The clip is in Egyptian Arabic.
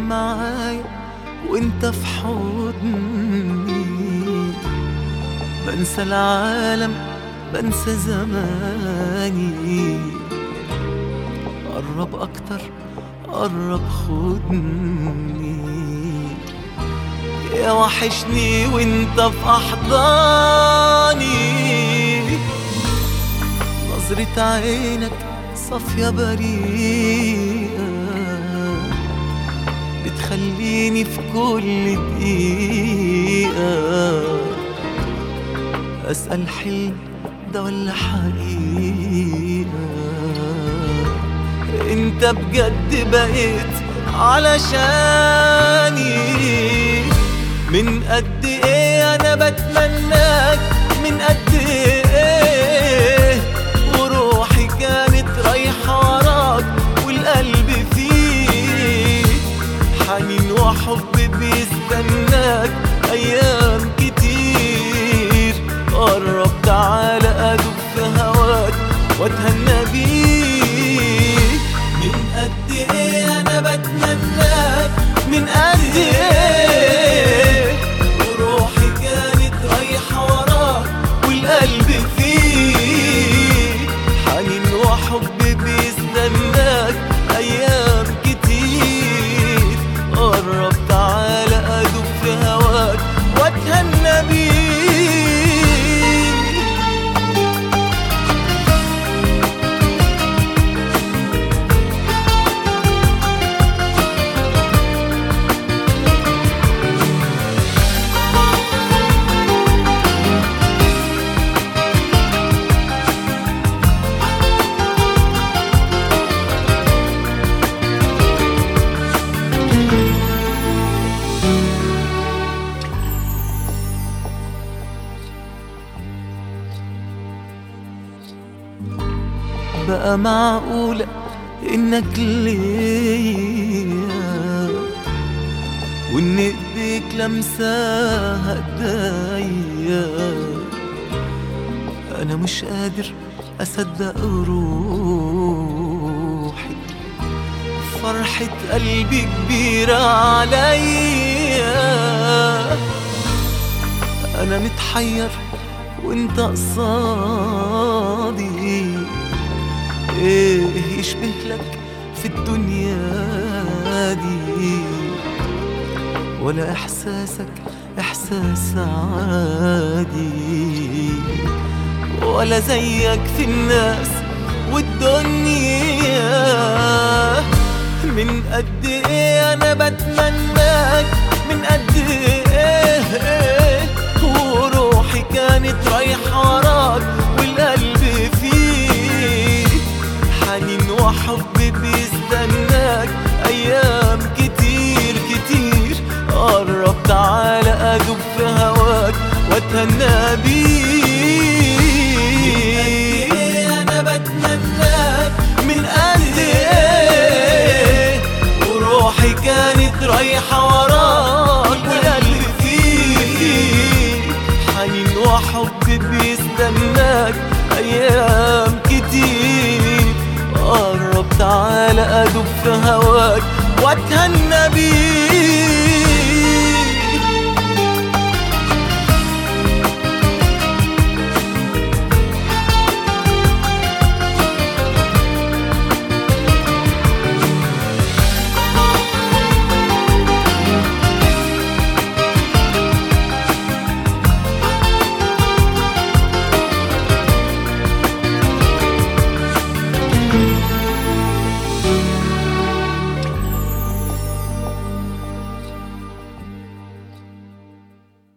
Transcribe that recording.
معايا وانت في حضني بنسى العالم بنسى زماني قرب اكتر قرب خدني يا وحشني وانت في احضاني نظرة عينك صافية بريئة بتخليني في كل دقيقة أسأل حلم ده ولا حقيقة انت بجد بقيت علشاني من قد ايه انا بتمناك من قد ايه وروحي كانت رايحة وراك والقلب فيك حنين وحب بيستناك ايام كتير قرب تعالى ادوب في هواك واتهنى بيك من قد ايه انا بتمناك من قد ايه وروحي كانت رايحة وراك والقلب فيك حنين وحب بيستناك ايام كتير قرب تعالى ادوب في هواك واتهنى بيك بقى معقولة إنك ليا وإن إيديك لمساها إيديا أنا مش قادر أصدق روحي فرحة قلبي كبيرة عليا أنا متحير وإنت قصادي ايه يشبه لك في الدنيا دي ولا احساسك احساس عادي ولا زيك في الناس والدنيا من قد ايه انا بتمناك من قد ايه وروحي كانت رايحة وراك والقلب فيك حنين وحب بيستناك ايام كتير كتير قرب تعالى ادوب في هواك واتهنى بيك انا بتمناك من قد ايه وروحي كانت رايحة وراك والقلب فيك حنين وحب بيستناك ايام كتير قرب تعالى ادوب في هواك واتهنى بيك